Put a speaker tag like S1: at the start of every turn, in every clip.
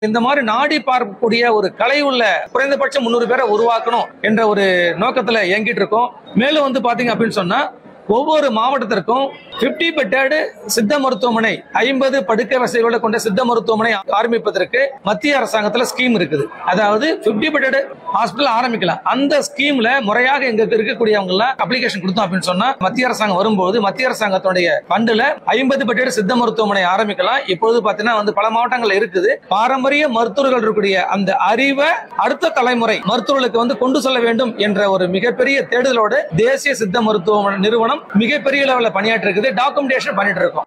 S1: இந்த மாதிரி நாடி பார்க்கக்கூடிய ஒரு கலை உள்ள குறைந்தபட்சம் முந்நூறு பேரை உருவாக்கணும் என்ற ஒரு நோக்கத்துல இயங்கிட்டு இருக்கோம் மேலும் வந்து பாத்தீங்க அப்படின்னு சொன்னா ஒவ்வொரு மாவட்டத்திற்கும் 50 பெட்டேடு சித்த மருத்துவமனை ஐம்பது படுக்கை வசதிகளை கொண்ட சித்த மருத்துவமனை ஆரம்பிப்பதற்கு மத்திய அரசாங்கத்துல ஸ்கீம் இருக்குது அதாவது 50 பெட்டேடு ஹாஸ்பிட்டல் ஆரம்பிக்கலாம் அந்த ஸ்கீம்ல முறையாக எங்க இருக்கக்கூடியவங்க எல்லாம் அப்ளிகேஷன் கொடுத்தோம் அப்படின்னு சொன்னா மத்திய அரசாங்கம் வரும்போது மத்திய அரசாங்கத்துடைய ஃபண்டுல ஐம்பது பெட்டேடு சித்த மருத்துவமனை ஆரம்பிக்கலாம் இப்பொழுது பாத்தீங்கன்னா வந்து பல மாவட்டங்கள்ல இருக்குது பாரம்பரிய மருத்துவர்கள் இருக்கக்கூடிய அந்த அறிவை அடுத்த தலைமுறை மருத்துவர்களுக்கு வந்து கொண்டு செல்ல வேண்டும் என்ற ஒரு மிகப்பெரிய தேடுதலோடு தேசிய சித்த மருத்துவ நிறுவனம் மிகப்பெரிய லெவலில் பணியாற்றி இருக்குது டாக்குமெண்டேஷன் பண்ணிட்டு இருக்கோம்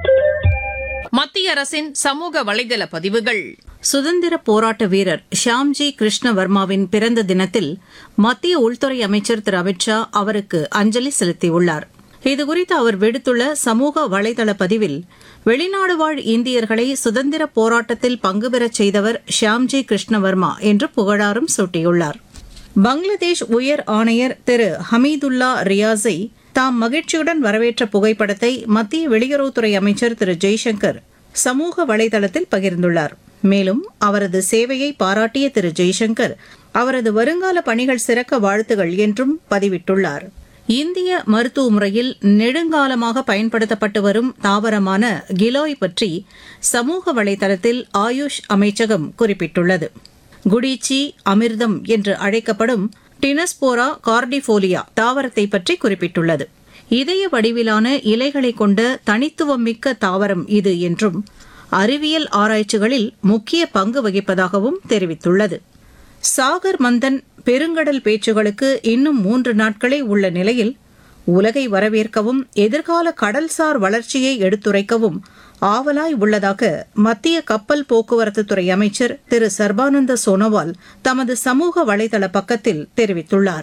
S2: மத்திய அரசின் சமூக வலைதள பதிவுகள்
S3: சுதந்திர போராட்ட வீரர் ஷியாம்ஜி கிருஷ்ண வர்மாவின் பிறந்த தினத்தில் மத்திய உள்துறை அமைச்சர் திரு அமித்ஷா அவருக்கு அஞ்சலி செலுத்தியுள்ளார் இதுகுறித்து அவர் விடுத்துள்ள சமூக வலைதள பதிவில் வெளிநாடு வாழ் இந்தியர்களை சுதந்திர போராட்டத்தில் பங்கு பெறச் செய்தவர் ஷியாம்ஜி கிருஷ்ணவர்மா என்று புகழாரம் சூட்டியுள்ளார் பங்களாதேஷ் உயர் ஆணையர் திரு ஹமீதுல்லா ரியாஸை தாம் மகிழ்ச்சியுடன் வரவேற்ற புகைப்படத்தை மத்திய வெளியுறவுத்துறை அமைச்சர் திரு ஜெய்சங்கர் சமூக வலைதளத்தில் பகிர்ந்துள்ளார் மேலும் அவரது சேவையை பாராட்டிய திரு ஜெய்சங்கர் அவரது வருங்கால பணிகள் சிறக்க வாழ்த்துகள் என்றும் பதிவிட்டுள்ளார் இந்திய மருத்துவ முறையில் நெடுங்காலமாக பயன்படுத்தப்பட்டு வரும் தாவரமான கிலோய் பற்றி சமூக வலைதளத்தில் ஆயுஷ் அமைச்சகம் குறிப்பிட்டுள்ளது குடிச்சி அமிர்தம் என்று அழைக்கப்படும் டினஸ்போரா கார்டிஃபோலியா தாவரத்தை பற்றி குறிப்பிட்டுள்ளது இதய வடிவிலான இலைகளை கொண்ட தனித்துவம் மிக்க தாவரம் இது என்றும் அறிவியல் ஆராய்ச்சிகளில் முக்கிய பங்கு வகிப்பதாகவும் தெரிவித்துள்ளது சாகர் மந்தன் பெருங்கடல் பேச்சுகளுக்கு இன்னும் மூன்று நாட்களே உள்ள நிலையில் உலகை வரவேற்கவும் எதிர்கால கடல்சார் வளர்ச்சியை எடுத்துரைக்கவும் ஆவலாய் உள்ளதாக மத்திய கப்பல் போக்குவரத்து துறை அமைச்சர் திரு சர்பானந்த சோனோவால் தமது சமூக வலைதள பக்கத்தில் தெரிவித்துள்ளார்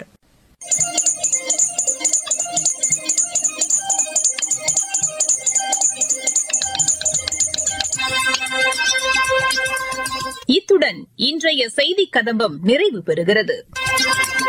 S2: இத்துடன் இன்றைய செய்திக் கதம்பம் நிறைவு பெறுகிறது